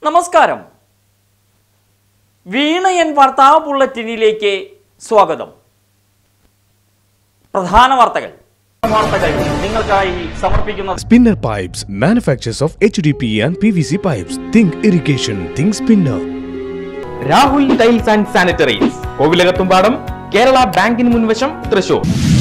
നമസ്കാരം വീണയൻ വാർത്താ ബുള്ളറ്റിനിലേക്ക് സ്വാഗതം പ്രധാന വാർത്തകൾ വാർത്തകൾ നിങ്ങൾക്കായി സമർപ്പിക്കുന്നത് Spinner Pipes, manufacturers of HDP and PVC pipes. Think irrigation, think spinner. Rahul tiles and sanitaries Kovilakathumpadam Kerala bank മുൻവശം തൃശൂർ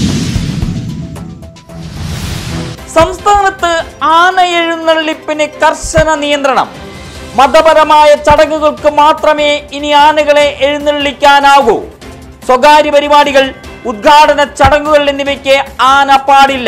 സംസ്ഥാനത്ത് ആന എഴുന്നള്ളിപ്പിന് കർശന നിയന്ത്രണം മതപരമായ ചടങ്ങുകൾക്ക് മാത്രമേ ഇനി ആനകളെ എഴുന്നള്ളിക്കാനാകൂ സ്വകാര്യ പരിപാടികൾ ഉദ്ഘാടന ചടങ്ങുകൾ എന്നിവയ്ക്ക് ആന പാടില്ല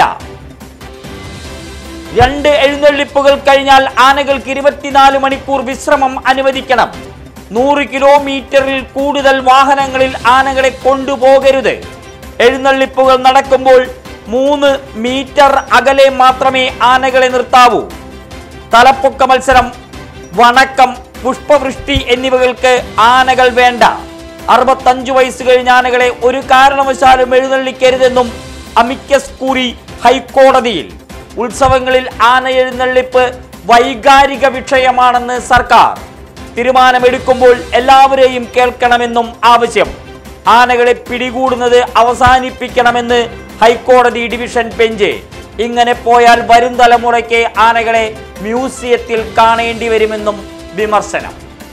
രണ്ട് എഴുന്നള്ളിപ്പുകൾ കഴിഞ്ഞാൽ ആനകൾക്ക് ഇരുപത്തിനാല് മണിക്കൂർ വിശ്രമം അനുവദിക്കണം നൂറ് കിലോമീറ്ററിൽ കൂടുതൽ വാഹനങ്ങളിൽ ആനകളെ കൊണ്ടുപോകരുത് എഴുന്നള്ളിപ്പുകൾ നടക്കുമ്പോൾ മൂന്ന് മീറ്റർ അകലെ മാത്രമേ ആനകളെ നിർത്താവൂ തലപ്പൊക്ക മത്സരം വണക്കം പുഷ്പവൃഷ്ടി എന്നിവകൾക്ക് ആനകൾ വേണ്ട അറുപത്തഞ്ചു വയസ്സ് കഴിഞ്ഞ ആനകളെ ഒരു കാരണവശാലും എഴുന്നള്ളിക്കരുതെന്നും അമിക്കസ് കൂറി ഹൈക്കോടതിയിൽ ഉത്സവങ്ങളിൽ ആന എഴുന്നള്ളിപ്പ് വൈകാരിക വിഷയമാണെന്ന് സർക്കാർ തീരുമാനമെടുക്കുമ്പോൾ എല്ലാവരെയും കേൾക്കണമെന്നും ആവശ്യം ആനകളെ പിടികൂടുന്നത് അവസാനിപ്പിക്കണമെന്ന് ഹൈക്കോടതി ഡിവിഷൻ ബെഞ്ച് ഇങ്ങനെ പോയാൽ വരും തലമുറയ്ക്ക് ആനകളെ മ്യൂസിയത്തിൽ കാണേണ്ടി വരുമെന്നും വിമർശനം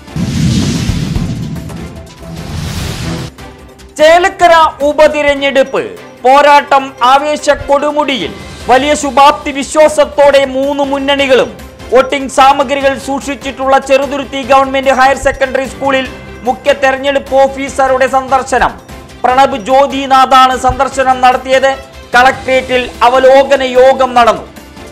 ചേലക്കര ഉപതിരഞ്ഞെടുപ്പ് പോരാട്ടം ആവേശ കൊടുമുടിയിൽ വലിയ ശുഭാപ്തി വിശ്വാസത്തോടെ മൂന്ന് മുന്നണികളും വോട്ടിംഗ് സാമഗ്രികൾ സൂക്ഷിച്ചിട്ടുള്ള ചെറുതുരുത്തി ഗവൺമെന്റ് ഹയർ സെക്കൻഡറി സ്കൂളിൽ മുഖ്യ തെരഞ്ഞെടുപ്പ് ഓഫീസറുടെ സന്ദർശനം പ്രണബ് ജ്യോതിനാഥാണ് സന്ദർശനം നടത്തിയത് കളക്ട്രേറ്റിൽ അവലോകന യോഗം നടന്നു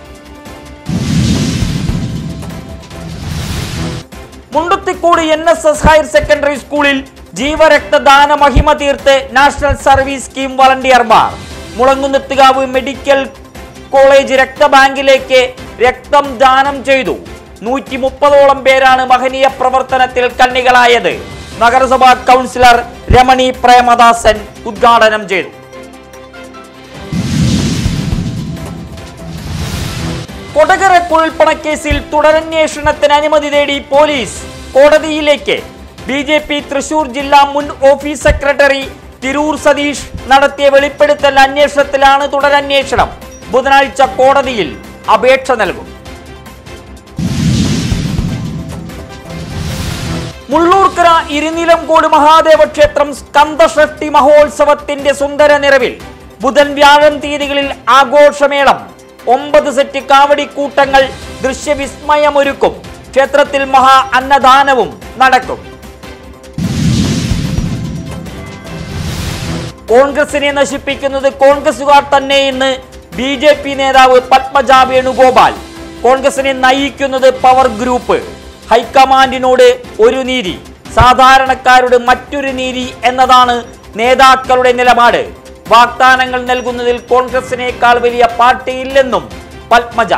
Mundathikode N S S higher secondary സ്കൂളിൽ ജീവരക്തദാന മഹിമ തീർത്ത് നാഷണൽ സർവീസ് സ്കീം വളണ്ടിയർമാർ മുളങ്ങുന്നത്തുകാവ് മെഡിക്കൽ കോളേജ് രക്തബാങ്കിലേക്ക് രക്തം ദാനം ചെയ്തു നൂറ്റി മുപ്പതോളം പേരാണ് മഹനീയ പ്രവർത്തനത്തിൽ കണ്ണികളായത് നഗരസഭാ കൗൺസിലർ രമണി പ്രേമദാസൻ ഉദ്ഘാടനം ചെയ്തു കൊടകര കുഴൽപ്പണക്കേസിൽ തുടരന്വേഷണത്തിന് അനുമതി തേടി പോലീസ് കോടതിയിലേക്ക് ബി ജെ പി തൃശൂർ ജില്ലാ മുൻ ഓഫീസ് സെക്രട്ടറി തിരൂർ സതീഷ് നടത്തിയ വെളിപ്പെടുത്തൽ അന്വേഷണത്തിലാണ് തുടരന്വേഷണം ബുധനാഴ്ച കോടതിയിൽ അപേക്ഷ നൽകും മുള്ളൂർക്കര ഇരുനിലംകോട് മഹാദേവ ക്ഷേത്രം സ്കന്ദഷഷ്ടി മഹോത്സവത്തിന്റെ സുന്ദര നിറവിൽ ബുധൻ വ്യാഴം തീയതികളിൽ ആഘോഷമേളം ഒമ്പത് സെറ്റ് കാവടിക്കൂട്ടങ്ങൾ ദൃശ്യവിസ്മയമൊരുക്കും ക്ഷേത്രത്തിൽ മഹാ അന്നദാനവും നടക്കും കോൺഗ്രസിനെ നശിപ്പിക്കുന്നത് കോൺഗ്രസുകാർ തന്നെ എന്ന് ബി ജെ പി നേതാവ് പത്മജ വേണുഗോപാൽ കോൺഗ്രസിനെ നയിക്കുന്നത് പവർ ഗ്രൂപ്പ് ഹൈക്കമാൻഡിനോട് ഒരു നീതി സാധാരണക്കാരുടെ മറ്റൊരു നീതി എന്നതാണ് നേതാക്കളുടെ നിലപാട് വാഗ്ദാനങ്ങൾ നൽകുന്നതിൽ കോൺഗ്രസിനേക്കാൾ വലിയ പാർട്ടിയില്ലെന്നും പത്മജ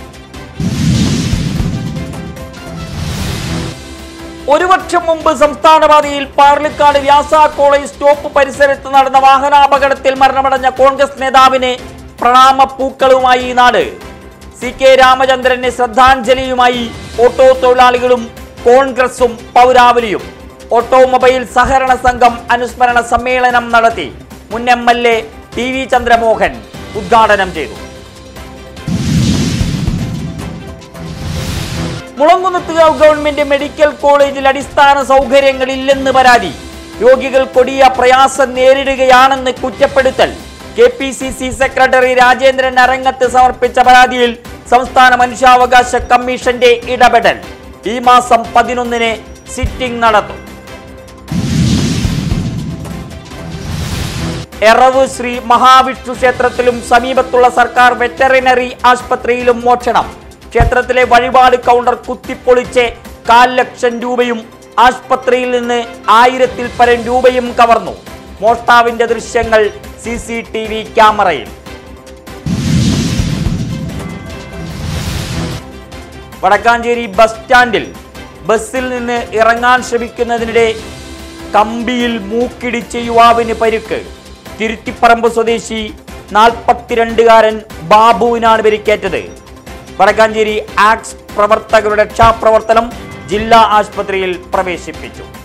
ഒരു വർഷം മുമ്പ് സംസ്ഥാനപാതയിൽ പാർലിക്കാട് വ്യാസ കോളേജ് സ്റ്റോപ്പ് പരിസരത്ത് നടന്ന വാഹനാപകടത്തിൽ മരണമടഞ്ഞ കോൺഗ്രസ് നേതാവിന് പ്രണാമ പൂക്കളുമായി ഈ നാട് സി കെ രാമചന്ദ്രന് ശ്രദ്ധാഞ്ജലിയുമായി ഓട്ടോ തൊഴിലാളികളും കോൺഗ്രസും പൗരാവലിയും ഓട്ടോമൊബൈൽ സഹകരണ സംഘം അനുസ്മരണ സമ്മേളനം നടത്തി മുൻ M L A T V Chandramohan ഉദ്ഘാടനം ചെയ്തു മുളങ്കുന്നത്തുകാവ് ഗവൺമെന്റ് മെഡിക്കൽ കോളേജിൽ അടിസ്ഥാന സൗകര്യങ്ങളില്ലെന്ന് പരാതി രോഗികൾ കൊടിയ പ്രയാസം നേരിടുകയാണെന്ന് കുറ്റപ്പെടുത്തൽ K P C C secretary Rajendran Arangath സമർപ്പിച്ച പരാതിയിൽ സംസ്ഥാന മനുഷ്യാവകാശ കമ്മീഷന്റെ ഇടപെടൽ ഈ മാസം പതിനൊന്നിന് സിറ്റിംഗ് നടത്തും എറവ് ശ്രീ മഹാവിഷ്ണു ക്ഷേത്രത്തിലും സമീപത്തുള്ള സർക്കാർ വെറ്ററിനറി ആശുപത്രിയിലും മോഷണം ക്ഷേത്രത്തിലെ വഴിപാട് കൗണ്ടർ കുത്തിപ്പൊളിച്ച് കാൽ ലക്ഷം രൂപയും ആശുപത്രിയിൽ നിന്ന് ആയിരത്തിൽ പരം രൂപയും കവർന്നു മോഷ്ടാവിന്റെ ദൃശ്യങ്ങൾ സി സി ടി വി ക്യാമറയിൽ വടക്കാഞ്ചേരി ബസ് സ്റ്റാൻഡിൽ ബസ്സിൽ നിന്ന് ഇറങ്ങാൻ ശ്രമിക്കുന്നതിനിടെ കമ്പിയിൽ മൂക്കിടിച്ച് യുവാവിന് പരിക്ക് തിരുത്തിപ്പറമ്പ് സ്വദേശി നാൽപ്പത്തിരണ്ടുകാരൻ ബാബുവിനാണ് പരിക്കേറ്റത് വടക്കാഞ്ചേരി ആക്സ് പ്രവർത്തകരുടെ രക്ഷാപ്രവർത്തനം ജില്ലാ ആശുപത്രിയിൽ പ്രവേശിപ്പിച്ചു